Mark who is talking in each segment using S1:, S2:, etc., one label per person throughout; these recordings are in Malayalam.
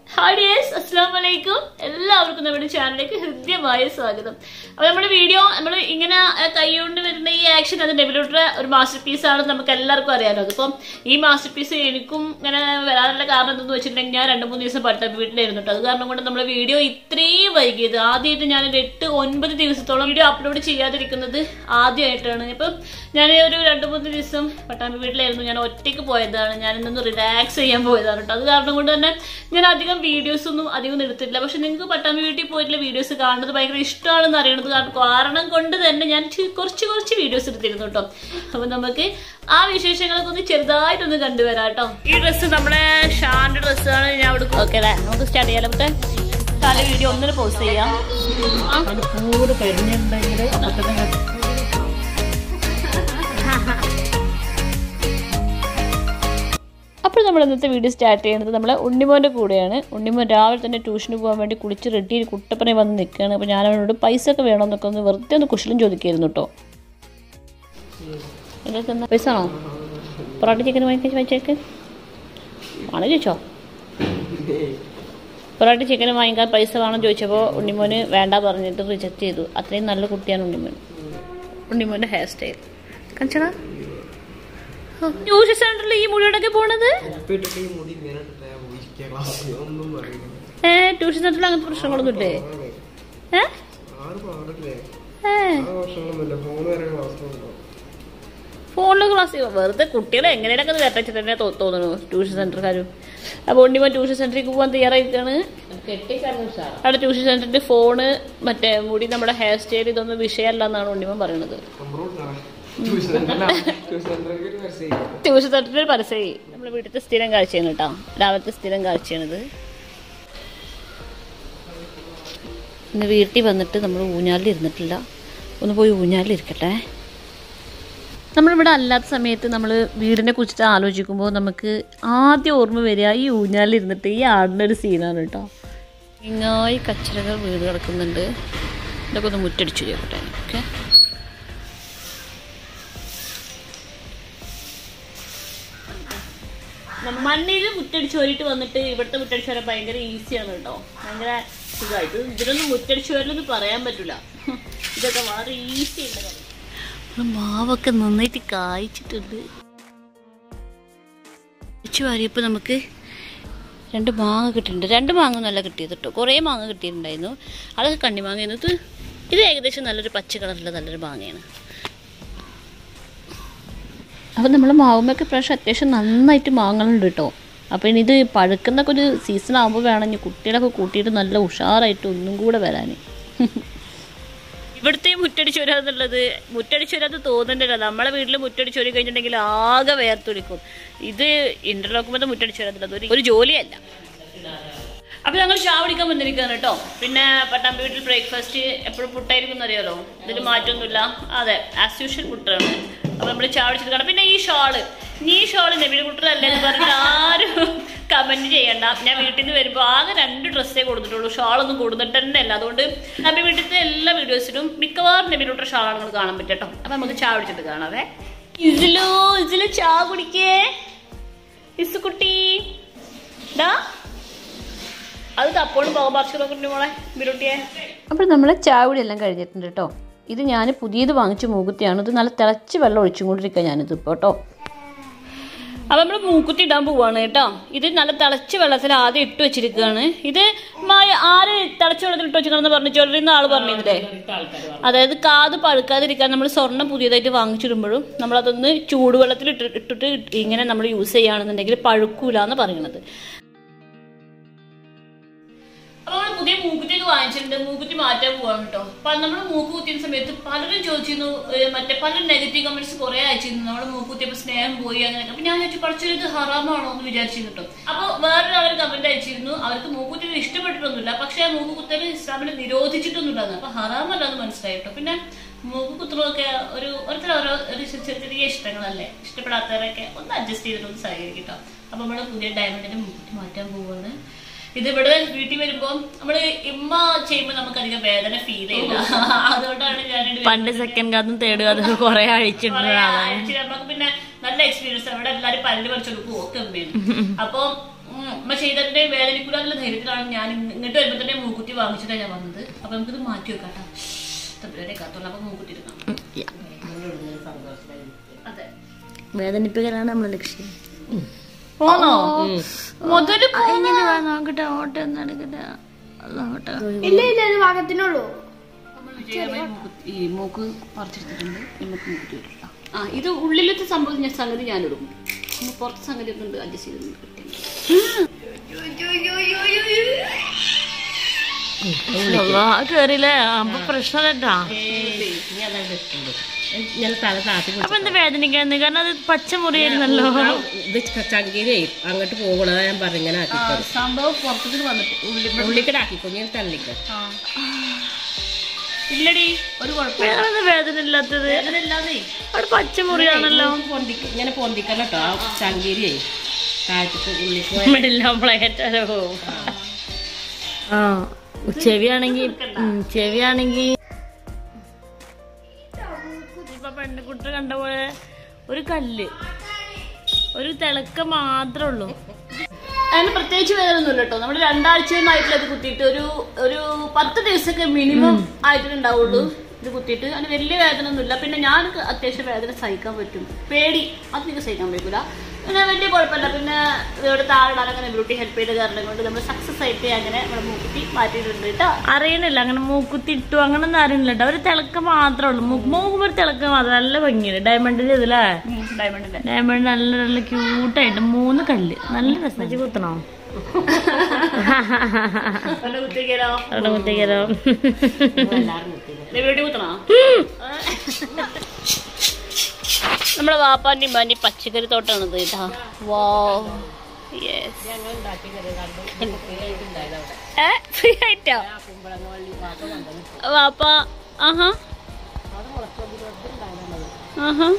S1: ഹായ് ഡിയേഴ്സ് അസ്സാം വലൈക്കും എല്ലാവർക്കും നമ്മുടെ ചാനലിലേക്ക് ഹൃദ്യമായ സ്വാഗതം അപ്പൊ നമ്മുടെ വീഡിയോ നമ്മൾ ഇങ്ങനെ ആ, കൈകൊണ്ട് വരുന്ന ഈ ആക്ഷൻ അത് ഡെബിലൂട്ടർ ഒരു മാസ്റ്റർ പീസ് ആണെന്ന് നമുക്ക് എല്ലാവർക്കും അറിയാലോ അതിപ്പം ഈ മാസ്റ്റർ പീസ് എനിക്കും ഇങ്ങനെ വരാനുള്ള കാരണം എന്തെന്ന് വെച്ചിട്ടുണ്ടെങ്കിൽ ഞാൻ രണ്ട് മൂന്ന് ദിവസം പട്ട വീട്ടിലായിരുന്നു കേട്ടോ അത് കാരണം കൊണ്ട് നമ്മുടെ വീഡിയോ ഇത്രയും വൈകിയത് ആദ്യമായിട്ട് ഞാൻ ഒരു എട്ട് ഒൻപത് ദിവസത്തോളം വീഡിയോ അപ്ലോഡ് ചെയ്യാതിരിക്കുന്നത് ആദ്യമായിട്ടാണ് ഇപ്പം ഞാൻ ഒരു രണ്ട് മൂന്ന് ദിവസം പട്ടാമ്പി വീട്ടിലായിരുന്നു ഞാൻ ഒറ്റയ്ക്ക് പോയതാണ് ഞാൻ ഇന്നൊന്ന് റിലാക്സ് ചെയ്യാൻ പോയതാണ് കേട്ടോ അത് കാരണം കൊണ്ട് തന്നെ ഞാൻ അധികം വീഡിയോസ് ഒന്നും അധികം എടുത്തില്ല പക്ഷെ നിങ്ങൾക്ക് പട്ടാമ്പി വീട്ടിൽ പോയിട്ടുള്ള വീഡിയോസ് കാണുന്നത് ഭയങ്കര ഇഷ്ടമാണെന്ന് അറിയണത് കാരണം കാരണം കൊണ്ട് തന്നെ ഞാൻ ചി- കുറച്ച് കുറച്ച് വീഡിയോസ് എടുത്തിരുന്നു കേട്ടോ അപ്പൊ നമുക്ക് ആ വിശേഷങ്ങളൊക്കെ ഒന്ന് ചെറുതായിട്ടൊന്ന് കണ്ടുവരാം കേട്ടോ ഈ ഡ്രസ്സ് നമ്മുടെ ഷാന്റെ ഡ്രസ്സാണ് ഞാൻ അവിടെ ഓക്കെ അല്ലേ നമുക്ക് സ്റ്റാർട്ട് ചെയ്യാം നമുക്ക് തല വീഡിയോ ഒന്നിന് പോസ്റ്റ് ചെയ്യാം
S2: കൂടെ കരിഞ്ഞിട്ടുണ്ടെങ്കിൽ അപ്പൊ തന്നെ
S1: അപ്പോൾ നമ്മൾ ഇന്നത്തെ വീഡിയോ സ്റ്റാർട്ട് ചെയ്യുന്നത് നമ്മളെ ഉണ്ണിമോൻ്റെ കൂടെയാണ് ഉണ്ണിമോൻ രാവിലെ തന്നെ ട്യൂഷന് പോകാൻ വേണ്ടി കുളിച്ച് റെഡി കുട്ടപ്പനെ വന്ന് നിൽക്കുകയാണ് അപ്പോൾ ഞാൻ അവനോട് പൈസ ഒക്കെ വേണമെന്നൊക്കെ ഒന്ന് വെറുതെ ഒന്ന് കുശലും ചോദിക്കായിരുന്നു കേട്ടോ നിങ്ങൾക്ക് എന്താ പൈസ ആണോ പൊറോട്ട ചിക്കൻ വാങ്ങിക്കാൻ വാങ്ങിച്ചേക്ക് ആണോ ചോദിച്ചോ പൊറോട്ട ചിക്കൻ വാങ്ങിക്കാൻ പൈസ വേണം ചോദിച്ചപ്പോൾ ഉണ്ണിമോന് വേണ്ട പറഞ്ഞിട്ട് റിജക്റ്റ് ചെയ്തു അത്രയും നല്ല കുട്ടിയാണ് ഉണ്ണിമോൻ ഉണ്ണിമോൻ്റെ ഹെയർ സ്റ്റൈൽ കണിച്ചടാ ട്യൂഷൻ സെന്ററിൽ ഈ മുടിയോടൊക്കെ പോണത്
S3: ഉപ്പിട്ടിട്ട് ഈ മുടി ഇങ്ങനെ ഇട്ടിട്ടാ പോയിരിക്കുക ക്ലാസ്സിൽ ഒന്നും പറയുന്നു
S1: ഏ ട്യൂഷൻ സെന്ററിൽ അങ്ങനത്തെ പ്രശ്നങ്ങളൊന്നും ഇല്ലേ ഏ
S3: ആറ് പാടില്ലേ
S1: ഏ
S3: ആ പ്രശ്നങ്ങളൊന്നുമില്ല ഫോൺ വരെ ക്ലാസ്സിലുണ്ടോ
S1: ഫോണിൽ ക്ലാസ് വെറുതെ കുട്ടികളെ എങ്ങനെയൊക്കെ ഒന്ന് വരച്ചിട്ട് തന്നെ തോ- തോന്നുന്നു ട്യൂഷൻ സെന്റർക്കാരും അപ്പോൾ ഉണ്ണിമോൻ ട്യൂഷൻ സെന്ററിലേക്ക് പോകാൻ തയ്യാറായിരിക്കാണ് അവിടെ ട്യൂഷൻ സെന്ററിന്റെ ഫോണ് മറ്റേ മുടി നമ്മുടെ ഹെയർ സ്റ്റൈൽ ഇതൊന്നും വിഷയമല്ല എന്നാണ് ഉണ്ണിമോൻ പറയുന്നത്
S3: ട്യൂഷൻ സെന്ററിലേക്ക് ഒരു മെസ്സേജ്
S1: ട്യൂഷൻ സെന്ററിൽ പരസ്യമായി നമ്മുടെ വീട്ടിലത്തെ സ്ഥിരം കാഴ്ചയാണ് കേട്ടോ രാവിലത്തെ സ്ഥിരം കാഴ്ചയാണിത് ഇന്ന് വീട്ടിൽ വന്നിട്ട് നമ്മൾ ഊഞ്ഞാലിൽ ഇരുന്നിട്ടില്ല ഒന്ന് പോയി ഊഞ്ഞാലിൽ ഇരിക്കട്ടെ നമ്മളിവിടെ അല്ലാത്ത സമയത്ത് നമ്മൾ വീടിനെ കുറിച്ചിട്ട് ആലോചിക്കുമ്പോൾ നമുക്ക് ആദ്യം ഓർമ്മ വരിക ഈ ഊഞ്ഞാലിൽ ഇരുന്നിട്ട് ഈ ആടുന്ന ഒരു സീനാണ് കേട്ടോ ഇങ്ങായി കച്ചറകൾ വീട് കിടക്കുന്നുണ്ട് ഇതൊക്കെ ഒന്ന് മുറ്റടിച്ചു ചെയ്യട്ടെ ഓക്കെ മണ്ണിൽ മുറ്റടിച്ച് വരിട്ട് വന്നിട്ട് ഇവിടുത്തെ മുറ്റടിച്ച് വരാൻ ഭയങ്കര ഈസിയാണ് കേട്ടോ ഭയങ്കര സുഖമായിട്ട് ഇതിനൊന്നും മുറ്റടിച്ച് വരലൊന്നും പറയാൻ പറ്റില്ല ഇതൊക്കെ വളരെ ഈസി ഉണ്ട് കാര്യം. നമ്മുടെ മാവൊക്കെ നന്നായിട്ട് കായ്ച്ചിട്ടുണ്ട് വെച്ച് വാരിയപ്പോൾ നമുക്ക് രണ്ട് മാങ്ങ കിട്ടിയിട്ടുണ്ട് രണ്ട് മാങ്ങ നല്ല കിട്ടിയത് കേട്ടോ കുറേ മാങ്ങ കിട്ടിയിട്ടുണ്ടായിരുന്നു അതൊക്കെ കണ്ണിമാങ്ങ ഇത് ഇത് ഏകദേശം നല്ലൊരു പച്ച കളറിലുള്ള നല്ലൊരു മാങ്ങയാണ് അപ്പം നമ്മൾ മാവുമ്മയൊക്കെ പ്രാവശ്യം അത്യാവശ്യം നന്നായിട്ട് മാങ്ങളുണ്ട് കേട്ടോ അപ്പം ഇനി ഇത് പഴുക്കുന്നൊക്കെ ഒരു സീസൺ ആകുമ്പോൾ വേണം ഇനി കുട്ടികളൊക്കെ കൂട്ടിയിട്ട് നല്ല ഉഷാറായിട്ട് ഒന്നും കൂടെ വരാൻ ഇവിടുത്തെ മുറ്റടിച്ച് വരാന്നുള്ളത് മുറ്റടിച്ച് വരാത് തോന്നുന്നില്ല നമ്മളെ വീട്ടിൽ മുറ്റടിച്ച് വരി കഴിഞ്ഞിട്ടുണ്ടെങ്കിൽ ആകെ വേർത്തൊലിക്കും ഇത് ഇന്റർലോക്കുമ്പോൾ മുറ്റടിച്ച് വരാന്നുള്ളത് ഒരു ഒരു ജോലിയല്ല അപ്പൊ ഞങ്ങൾ ചാ പിടിക്കാൻ വന്നിരിക്കുകയാണ് കേട്ടോ പിന്നെ പട്ടാമ്പി വീട്ടിൽ ബ്രേക്ക്ഫാസ്റ്റ് എപ്പോഴും പുട്ടായിരിക്കും അറിയാലോ ഇതിൽ മാറ്റമൊന്നുമില്ല അതെ ആസ് യൂഷ്വൽ പുട്ടാണ് അപ്പൊ നമ്മൾ ചാ പിടിച്ചിട്ട് പിന്നെ ഈ ഷാള് നീ ഈ ഷാള് നബിയുടെ കുട്ടറല്ലേ എന്ന് പറഞ്ഞിട്ട് ആരും കമന്റ് ചെയ്യണ്ട ഞാൻ വീട്ടിൽ നിന്ന് വരുമ്പോൾ ആകെ രണ്ട് ഡ്രസ്സേ കൊടുത്തിട്ടുള്ളൂ ഷാളൊന്നും കൊടുത്തിട്ട് തന്നെ അല്ല അതുകൊണ്ട് നബി വീട്ടിലത്തെ എല്ലാ വീഡിയോസിലും മിക്കവാറും നബി കുട്ടർ ഷാളാണ് നിങ്ങൾ കാണാൻ പറ്റും കേട്ടോ അപ്പൊ നമുക്ക് ചാ പിടിച്ചിട്ട് കാണാവേ ഇസിലോ ഇസിലോ ചാ കുടിക്കേ ഇസുകുട്ടി ഡാ അത് തപ്പോഴും പോകാൻ പറിച്ചു നോക്കണ്ടേ മോളെ ബിരുട്ടിയെ അപ്പോൾ നമ്മൾ ചാവടി എല്ലാം കഴിഞ്ഞിട്ടുണ്ട് കേട്ടോ ഇത് ഞാൻ പുതിയത് വാങ്ങിച്ച മൂക്കുത്തിയാണ് ഇത് നല്ല തിളച്ച് വെള്ളം ഒഴിച്ചും കൊണ്ടിരിക്കുക ഞാനിത് ഇപ്പോൾ കേട്ടോ അപ്പം നമ്മൾ മൂക്കുത്തി ഇടാൻ പോവാണ് കേട്ടോ ഇത് നല്ല തിളച്ച വെള്ളത്തിൽ ആദ്യം ഇട്ട് വെച്ചിരിക്കുകയാണ് ഇത് മായ ആര് തിളച്ച വെള്ളത്തിൽ ഇട്ട് വെച്ചിരിക്കണമെന്ന് പറഞ്ഞു ചൊല്ലുന്ന ആള് പറഞ്ഞില്ലേ അതായത് കാത് പഴുക്കാതിരിക്കാൻ നമ്മൾ സ്വർണ്ണം പുതിയതായിട്ട് വാങ്ങിച്ചിടുമ്പോഴും നമ്മളതൊന്ന് ചൂടുവെള്ളത്തിൽ ഇട്ട് ഇട്ടിട്ട് ഇങ്ങനെ നമ്മൾ യൂസ് ചെയ്യുകയാണെന്നുണ്ടെങ്കിൽ പഴുക്കൂല എന്ന് പറയുന്നത് അപ്പൊ നമ്മള് പുതിയ മൂക്കുത്തിയൊക്കെ വാങ്ങിച്ചിട്ടുണ്ട് മൂക്കുത്തി മാറ്റാൻ പോവാണ് കേട്ടോ അപ്പൊ നമ്മൾ മൂക്ക് കുത്തിയ സമയത്ത് പലരും ചോദിച്ചിരുന്നു ഏഹ് മറ്റേ പല നെഗറ്റീവ് കമന്റ്സ് കുറെ അയച്ചിരുന്നു നമ്മൾ മൂക്കുത്തിയപ്പോ സ്നേഹം പോയി അങ്ങനെയൊക്കെ അപ്പൊ ഞാൻ ചോദിച്ചു പഠിച്ചൊരു ഇത് ഹറാമാണോ എന്ന് വിചാരിച്ചിരുന്നു കേട്ടോ അപ്പൊ വേറൊരാൾ കമന്റ് അയച്ചിരുന്നു അവർക്ക് മൂക്കുത്തി ഇഷ്ടപ്പെട്ടിട്ടൊന്നുമില്ല പക്ഷെ ആ മൂക്ക് കുത്തൽ ഇസ്ലാമിൽ നിരോധിച്ചിട്ടൊന്നുമില്ലാന്ന് അപ്പൊ ഹറാമല്ല എന്ന് മനസ്സിലായി കേട്ടോ പിന്നെ മൂക്ക് കുത്തുന്നതൊക്കെ ഒരു ഓരോരുത്തർ ഓരോ ഒരു ചെറിയ ചെറിയ ഇഷ്ടങ്ങളല്ലേ ഇഷ്ടപ്പെടാത്തവരൊക്കെ ഒന്ന് അഡ്ജസ്റ്റ് ചെയ്തിട്ട് ഒന്ന് സഹകരിക്കും കേട്ടോ അപ്പൊ നമ്മള് പുതിയ ഡയമണ്ടിന്റെ മൂക്കുത്തി മാറ്റാൻ പോവാണ് ഇത് ഇവിടെ വീട്ടിൽ വരുമ്പോ നമ്മള് ഇമ്മ ചെയ്യുമ്പോ നമുക്ക് അധികം വേദന ഫീൽ ചെയ്യില്ല അതുകൊണ്ടാണ് ഞാൻ
S2: പണ്ട് സെക്കൻഡ് കാതും തേർഡ് കാതും കുറെ അഴിച്ചിട്ടുണ്ട്
S1: നമുക്ക് പിന്നെ നല്ല എക്സ്പീരിയൻസ് ഇവിടെ എല്ലാരും പല്ല് പറിച്ചു കൊടുക്കും ഒക്കെ ഉമ്മയാണ് അപ്പൊ ഉം, അമ്മ ചെയ്തതിന്റെ വേദനിക്കൂല എന്നുള്ള ധൈര്യത്തിലാണ് ഞാൻ ഇങ്ങ- ഇങ്ങോട്ട് വരുമ്പോ തന്നെ മൂക്കുത്തി വാങ്ങിച്ചിട്ടാണ് ഞാൻ വന്നത് അപ്പൊ നമുക്കിത് മാറ്റി വെക്കാം കേട്ടോ ഫെബ്രുവരി കാത്തോളൂ അപ്പൊ മൂക്കുത്തി എടുക്കാം അതെ
S2: വേദനിപ്പിക്കലാണ് നമ്മളെ ലക്ഷ്യം
S1: പോന്നോ മുതല്
S2: എങ്ങനെ വാ നോക്കട്ടെ ഓട്ടം ഒന്ന് എടുക്കട്ടെ ഓട്ടം
S4: ഇല്ല ഇല്ല ഇത് ഭാഗത്തിനുള്ളൂ
S1: നമ്മൾ വിജയകരമായി മൂക്കുത്തി- ഈ മൂക്ക് പറിച്ചെടുത്തിട്ടുണ്ട് നമുക്ക് മൂക്കുത്തി ഇടാം ആ ഇത് ഉള്ളിലത്തെ സംഭവം ഞാൻ സംഗതി ഞാനിടും നമ്മൾ പുറത്തെ സംഗതി ഒക്കെ ഉണ്ട് അഡ്ജസ്റ്റ് ചെയ്ത്
S2: കേറിയില്ലേ അപ്പൊ പ്രശ്നമല്ലട്ടാ
S5: ഞാൻ തല താത്തി
S2: അപ്പൊ എന്താ വേദനിക്കാന്ന് കാരണം അത് പച്ചമുറിയായിരുന്നല്ലോ
S5: ഇത് ചങ്കിലേ അങ്ങോട്ട് പോകണ ഞാൻ പറഞ്ഞു ഇങ്ങനെ ആക്കിക്കോ
S1: സംഭവം പുറത്തേക്ക് വന്നിട്ട് ഉള്ളി
S5: ഉള്ളിക്കടാക്കിക്കോ ഞാൻ തള്ളിക്കോ
S1: ഇല്ലടി ഒരു കുഴപ്പമില്ല
S2: വേറെ വേദന ഇല്ലാത്തത്
S1: ഇല്ലാതെ
S2: അവിടെ പച്ചമുറിയാണല്ലോ
S5: പൊന്തിക്ക ഇങ്ങനെ പൊന്തിക്കണം കേട്ടോ ആ ചങ്കിലേ താഴത്തേക്ക് ഉള്ളിക്ക്
S2: മിഡിൽ നമ്മളേറ്റാലോ ആ ചെവിയാണെങ്കി ഉം, ചെവിയാണെങ്കി ഇപ്പൊ പെണ്ണുകുട്ടി കണ്ട പോലെ ഒരു കല്ല് ഒരു തിളക്കം മാത്രമേ ഉള്ളൂ
S1: അതിന് പ്രത്യേകിച്ച് വേദന ഒന്നുമില്ല കേട്ടോ നമ്മൾ രണ്ടാഴ്ചയുമായിട്ടുള്ള ഇത് കുത്തിയിട്ട് ഒരു ഒരു പത്ത് ദിവസമൊക്കെ മിനിമം ആയിട്ട് ഉണ്ടാവുള്ളൂ ഇത് കുത്തിയിട്ട് അതിന് വലിയ വേദന ഒന്നുമില്ല പിന്നെ ഞാൻ അത്യാവശ്യം വേദന സഹിക്കാൻ പറ്റും പേടി അത് നിങ്ങൾക്ക് സഹിക്കാൻ പറ്റില്ല പിന്നെ വലിയ കുഴപ്പമില്ല പിന്നെ ഇവിടെ താഴെടാനൊക്കെ നെബ്യൂട്ടി ഹെൽപ്പ് ചെയ്ത കാരണം കൊണ്ട് നമ്മൾ സക്സസ് ആയിട്ട് അങ്ങനെ നമ്മുടെ മൂക്കുത്തി മാറ്റിയിട്ടുണ്ട് കേട്ടോ
S2: അറിയണില്ല അങ്ങനെ മൂക്കുത്തി ഇട്ടു അങ്ങനെ ഒന്നും അറിയണില്ല കേട്ടോ ഒരു തിളക്കം മാത്രമേ ഉള്ളൂ മൂക്ക് മൂക്കുമ്പോ ഒരു തിളക്കം മാത്രം നല്ല ഭംഗിയുണ്ട് ഡയമണ്ടിന്റെ ഇതില്ലേ
S1: ഡയമണ്ടിന്റെ
S2: ഡയമണ്ട് നല്ല നല്ല ക്യൂട്ടായിട്ട് മൂന്ന് കല്ല് നല്ല രസം വെച്ച് കുത്തണോ
S1: നല്ല കുത്തിക്കലോ
S2: അവിടെ കുത്തിക്കലോ
S1: നെബ്യൂട്ടി കുത്തണോ നമ്മുടെ വാപ്പാന്റെ ഇമ്മാന്റെ പച്ചക്കറി തോട്ടാണിത് കേട്ടാ വാ യെസ് ഏ ഫ്രീ ആയിട്ടോ വാപ്പ ആഹാ ആഹാ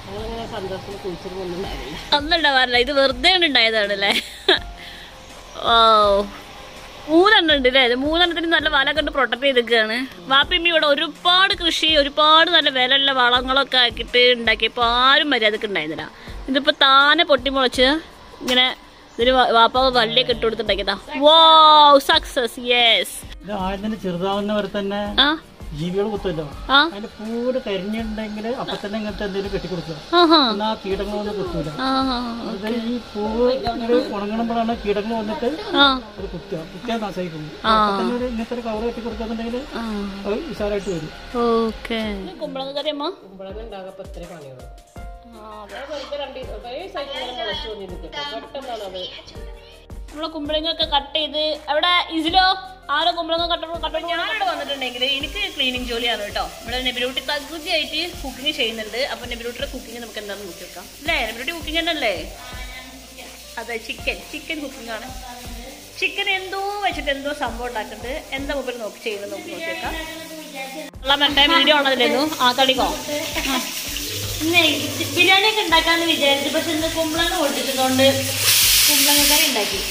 S1: ഒന്നുണ്ടാവാറില്ല ഇത് വെറുതെ ഉണ്ടായതാണല്ലേ ഓ മൂന്നെണ്ണം ഉണ്ട് അല്ലേ ഇത് മൂന്നെണ്ണത്തിന് നല്ല വല കണ്ട് പ്രൊട്ടക്ട് ചെയ്തിരിക്കുകയാണ് വാപ്പിമ്മ ഇവിടെ ഒരുപാട് കൃഷി ഒരുപാട് നല്ല വിലയുള്ള വളങ്ങളൊക്കെ ആക്കിയിട്ട് ഉണ്ടാക്കിയപ്പോൾ ആരും മര്യാദക്ക് ഉണ്ടായിരുന്നില്ല ഇതിപ്പോ താനെ പൊട്ടിമുളച്ച് ഇങ്ങനെ ഇതിന് വാ- വാപ്പ വള്ളിയൊക്കെ ഇട്ട് കൊടുത്തുണ്ടാക്കിയതാ വോ സക്സസ് യെസ്
S6: ഇത് ആദ്യം ചെറുതാവുന്നവരെ തന്നെ
S1: ആ
S6: ജീവികൾ കുത്തുമല്ലോ
S1: ആ
S6: അതിന്റെ പൂട് കരിഞ്ഞിട്ടുണ്ടെങ്കിൽ അപ്പൊ തന്നെ ഇങ്ങനത്തെ എന്തെങ്കിലും കെട്ടിക്കൊടുക്കുക
S1: ആഹാ
S6: എന്നാ കീടങ്ങളൊന്നും കുത്തൂല
S1: ആഹാ
S6: അത് ഈ പൂവ് ഇങ്ങനെ ഉണങ്ങണമ്പോഴാണ് കീടങ്ങൾ വന്നിട്ട്
S1: ആ
S6: അത് കുത്തുക കുത്തിയാൽ നാശമായിക്കും അപ്പൊ തന്നെ ഒരു ഇങ്ങനത്തെ ഒരു കവർ കെട്ടി കൊടുക്കാന്നുണ്ടെങ്കിൽ അത് വിശാലായിട്ട് വരും
S1: ഓക്കെ കുമ്പളങ്ങ കറി അമ്മ
S5: കുമ്പളങ്ങ ഉണ്ടാകപ്പോ ഇത്ര പണിയുള്ളൂ
S1: നമ്മളെ കുമ്പളങ്ങ ഒക്കെ കട്ട് ചെയ്ത് അവിടെ ഇതിലോ ആരോ കുമ്പളങ്ങ കട്ട് കട്ട് ഞാനിവിടെ വന്നിട്ടുണ്ടെങ്കിൽ എനിക്ക് ക്ലീനിങ് ജോലിയാണ് കേട്ടോ നമ്മുടെ നെബിലൂട്ടി തകുതിയായിട്ട് കുക്കിംഗ് ചെയ്യുന്നുണ്ട് അപ്പൊ നെബിലൂട്ടിയുടെ കുക്കിംഗ് നമുക്ക് എന്താണെന്ന് നോക്കി വെക്കാം അല്ലേ നെബിലൂട്ടി കുക്കിംഗ് തന്നെ അല്ലേ അതെ ചിക്കൻ ചിക്കൻ കുക്കിംഗ് ആണ് ചിക്കൻ എന്തോ വെച്ചിട്ട് എന്തോ സംഭവം ഉണ്ടാക്കുന്നുണ്ട് എന്താ മുമ്പിൽ നോക്കി ചെയ്യുന്നത് നോക്കി നോക്കി വെക്കാം ഉള്ള മറ്റേ വീഡിയോ ആണതിലായിരുന്നു ആ തടിക്കോ
S2: ബിരിയാണി ഒക്കെ ഉണ്ടാക്കാന്ന് വിചാരിച്ചു പക്ഷെ ഇന്ന് കുമ്പളങ്ങ പൊട്ടിച്ചതുകൊണ്ട് കുമ്പളങ്ങ കറി ഉണ്ടാക്കി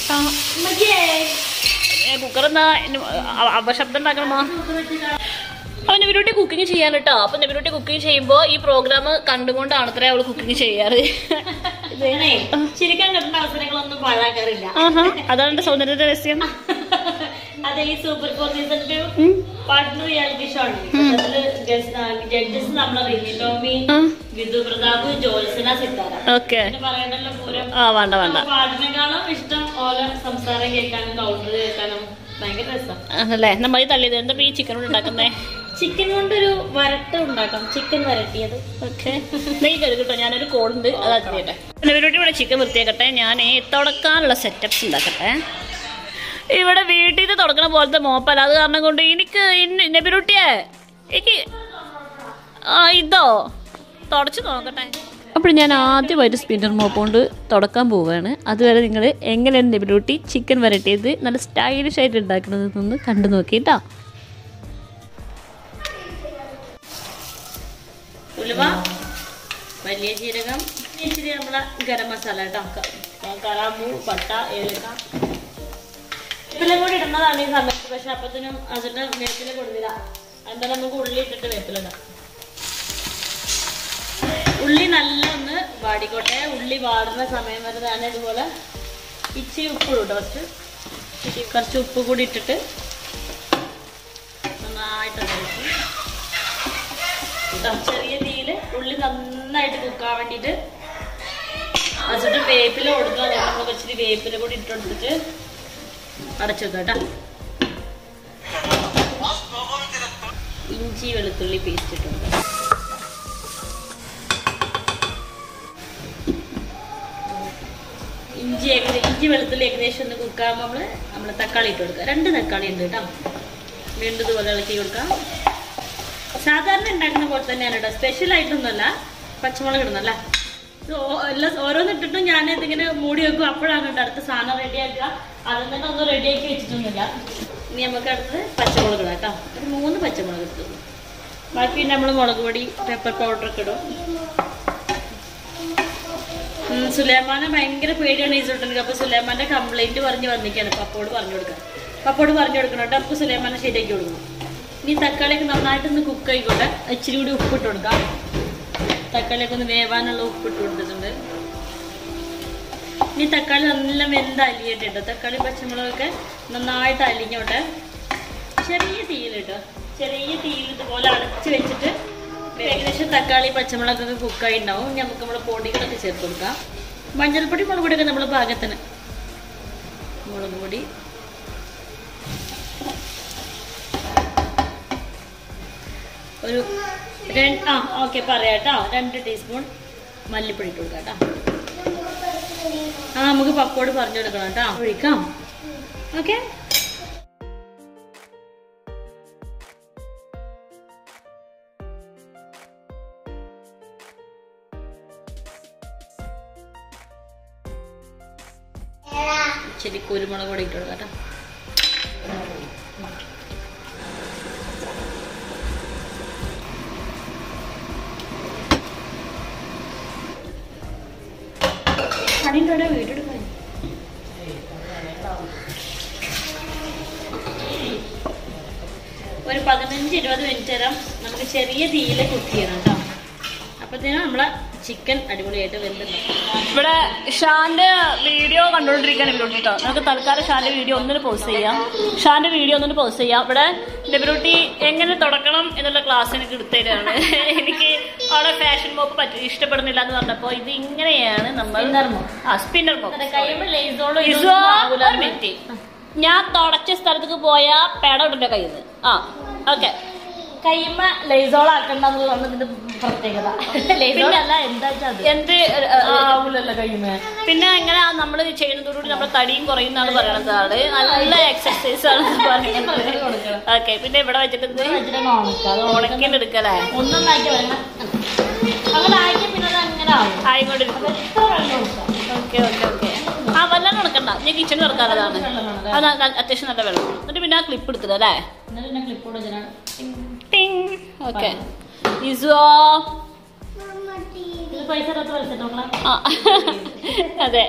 S1: കുക്കർ എന്നാ അപശബ്ദം ഉണ്ടാക്കണമോ അപ്പൊ നെബിലൂട്ടി കുക്കിംഗ് ചെയ്യാൻ കേട്ടോ അപ്പൊ നെബിലൂട്ടി കുക്കിംഗ് ചെയ്യുമ്പോ ഈ പ്രോഗ്രാം കണ്ടുകൊണ്ടാണ് അത്ര അവള് കുക്കിംഗ് ചെയ്യാറ്
S2: ഇതേനെ ചിരിക്കാൻ കിട്ടുന്ന അവസരങ്ങളൊന്നും പാഴാക്കാറില്ല
S1: ആഹാ, അതാണ് എന്റെ സൗന്ദര്യ രഹസ്യം
S2: അതെ ഈ സൂപ്പർ ഫോർ സീസണിന്റെ പാർട്ട്ണർ റിയാലിറ്റി ഷോ ആണ് അതില് ജഡ്ജസ് നമ്മളെ റിമി ടോമി വിധു പ്രതാപ് ജോത്സന സിത്താര
S1: ഓക്കെ
S2: പിന്നെ പറയണ്ടല്ലോ പൂരം
S1: ആ വേണ്ട വേണ്ട
S2: പാട്ടിനെക്കാളും ഇഷ്ടം ഓരോ സംസാരം കേൾക്കാനും കൗണ്ടർ കേൾക്കാനും ഭയങ്കര രസം
S1: ആണല്ലേ നമ്മൾ തള്ളിയത് എന്താ ഇപ്പൊ ഈ ചിക്കൻ കൊണ്ട് ഉണ്ടാക്കുന്നേ
S2: ചിക്കൻ കൊണ്ടൊരു വരട്ട് ഉണ്ടാക്കാം ചിക്കൻ വരട്ടിയത്
S1: ഓക്കെ നെയ് കരുകട്ടോ ഞാനൊരു കോളുണ്ട് അത് അതിയട്ടെ നെബിലൂട്ടി ഇവിടെ ചിക്കൻ വൃത്തിയാക്കട്ടെ ഞാൻ തുടക്കാനുള്ള സെറ്റപ്സ് ഉണ്ടാക്കട്ടെ ഇവിടെ വീട്ടിൽ നിന്ന് തുടക്കണ പോലത്തെ മോപ്പല്ല അത് കാരണം കൊണ്ട് എനിക്ക് നെബിലൂട്ടിയെ എനിക്ക് ആ ഇതോ തുടച്ച് നോക്കട്ടെ അപ്പോൾ ഞാൻ ആദ്യമായിട്ട് സ്പിന്നർ മോപ്പ് കൊണ്ട് തുടക്കാൻ പോവുകയാണ് അതുവരെ നിങ്ങൾ എങ്ങനെയാണ് നെബിലൂട്ടി ചിക്കൻ വരട്ടിയത് നല്ല സ്റ്റൈലിഷ് ആയിട്ട് ഉണ്ടാക്കുന്നതെന്നൊന്ന് കണ്ടു നോക്കിയിട്ടാ
S2: ഉലുവ വലിയ ജീരകം ഇച്ചിരി നമ്മളെ ഗരം മസാല കേട്ടോ ക- കറാമ്പൂ പട്ട ഏലക്ക വേപ്പില കൂടി ഇടുന്നതാണ് ഈ സമയത്ത് പക്ഷെ അപ്പത്തിനും അതിന്റെ വേപ്പില കൊടുത്തില്ല എന്താ നമുക്ക് ഉള്ളി ഇട്ടിട്ട് വേപ്പിലിടാം ഉള്ളി നല്ല ഒന്ന് വാടിക്കോട്ടെ ഉള്ളി വാടുന്ന സമയം വരെ ഞാൻ ഇതുപോലെ ഇച്ചിരി ഉപ്പ് ഇടും ഫസ്റ്റ് കുറച്ച് ഉപ്പ് കൂടി ഇട്ടിട്ട് നന്നായിട്ട് ഇളക്കി. ഇതാ ചെറിയ തീയിൽ ഉള്ളി നന്നായിട്ട് കുക്കാൻ വേണ്ടിയിട്ട് എന്നിട്ട് വേപ്പില കൊടുക്കുക അതുകൊണ്ട് നമ്മൾ കുറച്ചിരി വേപ്പില കൂടി ഇട്ടെടുത്തിട്ട് അടച്ചു വെക്കാം കേട്ടോ ഇഞ്ചി വെളുത്തുള്ളി പേസ്റ്റ് ഇട്ട് കൊടുക്കാം ഇഞ്ചി ഏകദേശം ഇഞ്ചി വെളുത്തുള്ളി ഏകദേശം ഒന്ന് കുക്കാകുമ്പോൾ നമ്മൾ നമ്മൾ തക്കാളി ഇട്ട് കൊടുക്കുക രണ്ട് തക്കാളി ഉണ്ട് കേട്ടോ വീണ്ടും ഇതുപോലെ ഇളക്കി കൊടുക്കാം സാധാരണ ഉണ്ടാക്കുന്ന പോലെ തന്നെയാണ് കേട്ടോ സ്പെഷ്യൽ ആയിട്ടൊന്നുമല്ല പച്ചമുളക് ഇടുന്നല്ല ഇത് ഓ- എല്ലാം ഓരോന്ന് ഇട്ടിട്ടും ഞാൻ ഇതിങ്ങനെ മൂടി വെക്കും അപ്പോഴാണ് കേട്ടോ അടുത്ത സാധനം റെഡിയാക്കുക അതിൽ തന്നെ ഒന്നും റെഡിയാക്കി വെച്ചിട്ടൊന്നുമില്ല ഇനി നമുക്ക് അടുത്തത് പച്ചമുളക് ഇടാം കേട്ടോ ഒരു മൂന്ന് പച്ചമുളക് എടുത്തു ബാക്കി പിന്നെ നമ്മൾ മുളക് പൊടി പെപ്പർ പൗഡറൊക്കെ ഇടും ഉം, സുലൈമാനെ ഭയങ്കര പേടിയാണ് ഈ ചുട്ടഎനിക്ക് അപ്പൊ സുലൈമാന്റെ കംപ്ലൈന്റ് പറഞ്ഞ് വന്നിക്കാണ് പപ്പോട് പറഞ്ഞു കൊടുക്കാം പപ്പോട് പറഞ്ഞു കൊടുക്കണം കേട്ടോ അപ്പൊ സുലൈമാനെ ശരിയാക്കി കൊടുക്കണം ഇനി തക്കാളിയൊക്കെ നന്നായിട്ടൊന്ന് കുക്ക് ആയിക്കോട്ടെ ഇച്ചിരി കൂടി ഉപ്പിട്ട് കൊടുക്കാം തക്കാളിയൊക്കെ ഒന്ന് വേവാനുള്ള ഉപ്പിട്ട് കൊടുത്തിട്ടുണ്ട് ഇനി തക്കാളി നല്ല വെന്ത് അലിയട്ടെ കേട്ടോ തക്കാളി പച്ചമുളകൊക്കെ നന്നായിട്ട് അലിഞ്ഞോട്ടെ ചെറിയ തീയിലിട്ടോ ചെറിയ തീയിൽ ഇതുപോലെ അടച്ച് വെച്ചിട്ട് ഏകദേശം തക്കാളി പച്ചമുളകൊക്കെ കുക്കായി ഉണ്ടാവും ഇനി നമുക്ക് നമ്മുടെ പൊടികളൊക്കെ ചേർത്ത് കൊടുക്കാം മഞ്ഞൾപ്പൊടി മുളക് പൊടിയൊക്കെ നമ്മൾ പാകത്തിന് മുളക് പൊടി ഒരു രണ്ട് ആ ഓക്കെ പറയാം കേട്ടോ രണ്ട് ടീസ്പൂൺ മല്ലിപ്പൊടി ഇട്ട് കൊടുക്കാം കേട്ടോ ആ നമുക്ക് പപ്പോട് പറഞ്ഞു കൊടുക്കണം കേട്ടോ ഒഴിക്കാം ഓക്കെ ഇച്ചിരി കുരുമുളക് കൂടെ ഇട്ട് കൊടുക്കാം കേട്ടോ പണിയുടെ വീടെടുക്കാൻ ഒരു പതിനഞ്ച് ഇരുപത് മിനിറ്റ് നേരം നമുക്ക് ചെറിയ തീയിൽ കുക്ക് ചെയ്യണം കേട്ടോ അപ്പത്തേനും നമ്മളെ ചിക്കൻ അടിപൊളിയായിട്ട് വെന്തുണ്ടാവും
S1: ഇവിടെ ഷാന്റെ വീഡിയോ കണ്ടോണ്ടിരിക്കാൻ ഇവിടെ കേട്ടോ നമുക്ക് തൽക്കാലം ഷാന്റെ വീഡിയോ ഒന്നിന് പോസ്റ്റ് ചെയ്യാം ഷാന്റെ വീഡിയോ ഒന്നിന് പോസ്റ്റ് ചെയ്യാം ഇവിടെ ഡെബിലൂട്ടി എങ്ങനെ തുടക്കണം എന്നുള്ള ക്ലാസ് എനിക്ക് എടുത്തരാണ് എനിക്ക് അവിടെ ഫാഷൻ മോപ്പ് പറ്റി ഇഷ്ടപ്പെടുന്നില്ല എന്ന് പറഞ്ഞപ്പോ ഇത് ഇങ്ങനെയാണ് നമ്മൾ
S2: Spinner mop.
S1: ആ സ്പിന്നർ മോപ്പ്
S2: കഴിയുമ്പോൾ ലേസോളോ
S1: ഇസോ, ഒരു മിനിറ്റ് ഞാൻ തുടച്ച സ്ഥലത്തേക്ക് പോയ പേട ഇട്ടിന്റെ കയ്യിൽ നിന്ന് ആ ഓക്കെ
S2: കയ്യുമ്മ ലൈസോൾ ആക്കണ്ടെന്നുള്ളതാണ് ഇതിന്റെ പ്രത്യേകത ലൈസോൾ അല്ല എന്താ വെച്ചാ അത്
S1: എന്ത് ഏ, ഏ,
S2: ആവൂലല്ലോ കയ്യുമ്മ
S1: പിന്നെ എങ്ങനെ നമ്മൾ ചെയ്യുന്നതോടുകൂടി നമ്മുടെ തടിയും കുറയുന്നാണ് പറയണത് ആള് നല്ല എക്സർസൈസ് ആണ് പറയുന്നത് ഓക്കെ പിന്നെ ഇവിടെ വെച്ചിട്ട് ഇത്
S2: വെച്ചിട്ട് ഉണക്കാതെ
S1: ഉണക്കിയെടുക്കലേ
S2: ഒന്നും ആക്കി വരണം അങ്ങനെ ആക്കി പിന്നെ അത് അങ്ങനെ ആവും
S1: ആയിക്കൊണ്ടിരിക്കും
S2: അപ്പൊ എത്ര വെള്ളം കൊടുക്കാം
S1: ഓക്കെ ഓക്കെ ഓക്കെ ആ വെള്ളം ഉണക്കണ്ട ഞാൻ കിച്ചണിൽ ഇറക്കാറതാണ് അത് ന- അത്യാവശ്യം നല്ല വെള്ളം എന്നിട്ട് പിന്നെ ആ ക്ലിപ്പ് എടുത്തത് അല്ലേ
S2: എന്നിട്ട് പിന്നെ ക്ലിപ്പ് കൊടുത്തിനാണ്
S1: ഓക്കെ ഇസുവോ
S2: ഇത് പൈസ ഇല്ലാത്ത പൈസ നോക്കണം
S1: ആ അതെ